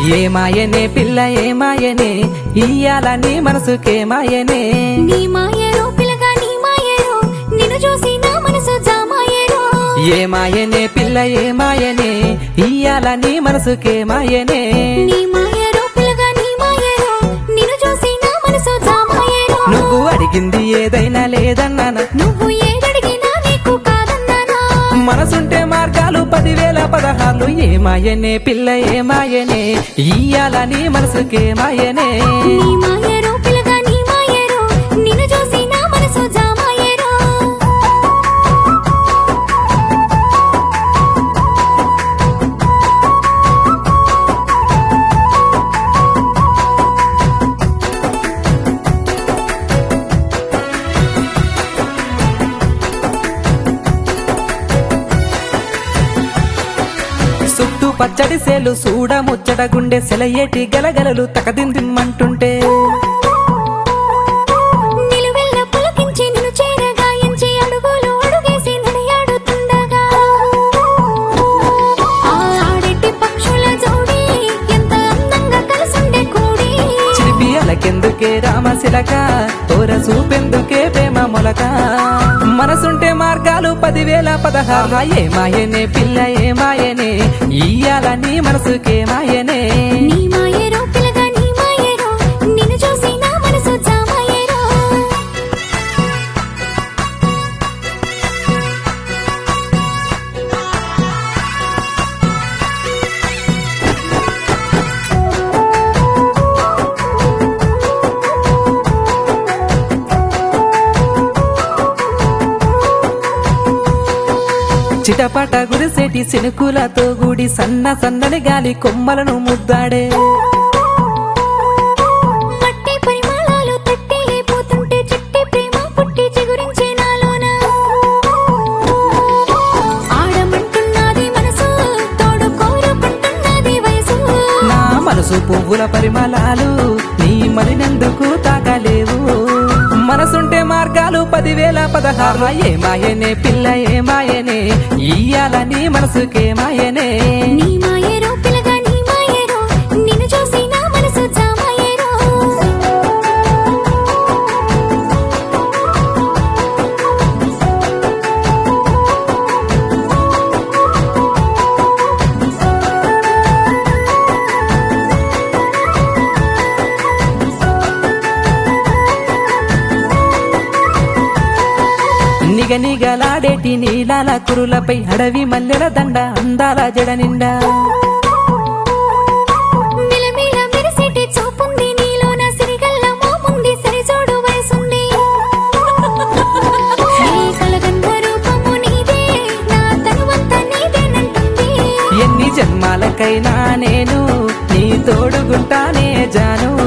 ఏమాయనే పిల్ల ఏమాయనే ఇయ్యాల నీ మనసుకేమాయనే నీ మాయరో పిల్లగా నీ మాయరో నిన్ను చూసి నా మనసు జామాయరో ఏమాయనే పిల్ల ఏమాయనే ఇయ్యాల నీ మనసుకేమాయనే నీ మాయరో పిల్లగా నీ మాయరో నిన్ను చూసి నా మనసు జామాయరో నువ్వు అడిగింది ఏదైనా లేదన్నానా నువ్వు ఏదడిగినా నీకు కాదన్నానా మనసుంటే మార్గాలు పదివేల పదహార్లు ఏమాయనే పిల్ల ఏమాయనే ఇయ్యాల నీ మనసుకేమాయనే నీ మాయరో పిల్లగా నీ మాయరో నిన్ను చూసి నా మనసు జామాయరో చుట్టూ పచ్చడి సేలు చూడ ముచ్చట గుండె సెలయేటి గలగలలు తకదిందిమ్మంటుంటే నిలువెల్ల పులకించి నిన్ను చేరగాయించి అడుగులు అడుగేసి నడియాడుతుండగా ఆ ఆడెట్టి పక్షుల జోడి ఎంత అందంగా కలిసుండే కూడి చిలిపి అలకెందుకే రామశిలక తోర చూపెందుకే ప్రేమ మొలక మనసుంటే మార్గాలు పదివేల పదహారు ఏమాయనే పిల్ల ఏమాయనే ఇయ్యాల నీ మనసుకేమాయనే నీ మాయరో పిల్లగా నీ మాయరో నిన్ను చూసి నా మనసు జామాయరో చిటపట గుడిసెటి సినుకులతో గుడి సన్న సన్నని గాలి కొమ్మలను ముద్దాడే మట్టి పరిమళాలు తట్టి లేపోతుంటే చిట్టి ప్రేమ పుట్టి చిగురించే నాలోన ఆడమంటున్నది మనసు తోడు కోరుకుంటున్నది వయసు నా మనసు పువ్వుల పరిమళాలు నీ మరినందుకు తాగలేవు మనసుంటే మార్గాలు పదివేల పదహారు ఏమాయనే పిల్ల ఏమాయనే ఇయ్యాల నీ మనసుకేమాయనే నీ మాయరో పిల్లగా నీ మాయరో నిన్ను చూసి నా మనసు జామాయరో నిగ నిగలాడేటి నీలాల కురులపై అడవి మల్లెల దండ అందాల జడ నిండా మిలమిల మెరిసేటి చూపుంది నీలోన సిరిగల్ల మోముంది సరిజోడు వయసుంది నీ కలగంధ రూపము నీదే నా తనువంతా నీదేనంటుంది ఎన్ని జన్మాలకైనా నేను నీ తోడుగుంటానే జాను